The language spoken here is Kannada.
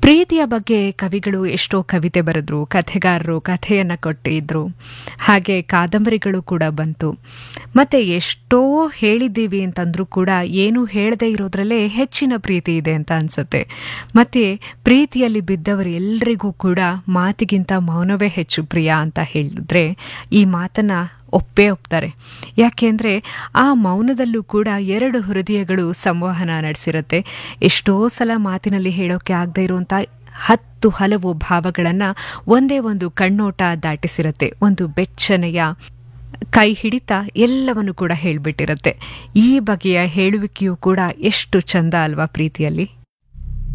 ಪ್ರೀತಿಯ ಬಗ್ಗೆ ಕವಿಗಳು ಎಷ್ಟೋ ಕವಿತೆ ಬರೆದ್ರು ಕಥೆಗಾರರು ಕಥೆಯನ್ನ ಕೊಟ್ಟಿದ್ರು ಹಾಗೆ ಕಾದಂಬರಿಗಳು ಕೂಡ ಬಂತು ಮತ್ತೆ ಎಷ್ಟೋ ಹೇಳಿದ್ದೀವಿ ಅಂತಂದ್ರೂ ಕೂಡ ಏನು ಹೇಳದೇ ಇರೋದ್ರಲ್ಲೇ ಹೆಚ್ಚಿನ ಪ್ರೀತಿ ಇದೆ ಅಂತ ಅನ್ಸುತ್ತೆ ಮತ್ತೆ ಪ್ರೀತಿಯಲ್ಲಿ ಬಿದ್ದವರು ಎಲ್ರಿಗೂ ಕೂಡ ಮಾತಿಗಿಂತ ಮೌನವೇ ಹೆಚ್ಚು ಪ್ರಿಯ ಅಂತ ಹೇಳಿದ್ರೆ ಈ ಮಾತನ್ನ ಒಪ್ಪೇ ಒಪ್ತಾರೆ ಯಾಕೆಂದ್ರೆ ಆ ಮೌನದಲ್ಲೂ ಕೂಡ ಎರಡು ಹೃದಯಗಳು ಸಂವಹನ ನಡೆಸಿರುತ್ತೆ ಎಷ್ಟೋ ಸಲ ಮಾತಿನಲ್ಲಿ ಹೇಳೋಕೆ ಆಗದೆ ಇರುವಂತ ಹತ್ತು ಹಲವು ಭಾವಗಳನ್ನ ಒಂದೇ ಒಂದು ಕಣ್ಣೋಟ ದಾಟಿಸಿರತ್ತೆ ಒಂದು ಬೆಚ್ಚನೆಯ ಕೈ ಹಿಡಿತ ಎಲ್ಲವನ್ನು ಕೂಡ ಹೇಳ್ಬಿಟ್ಟಿರತ್ತೆ ಈ ಬಗೆಯ ಹೇಳುವಿಕೆಯೂ ಕೂಡ ಎಷ್ಟು ಚಂದ ಅಲ್ವಾ ಪ್ರೀತಿಯಲ್ಲಿ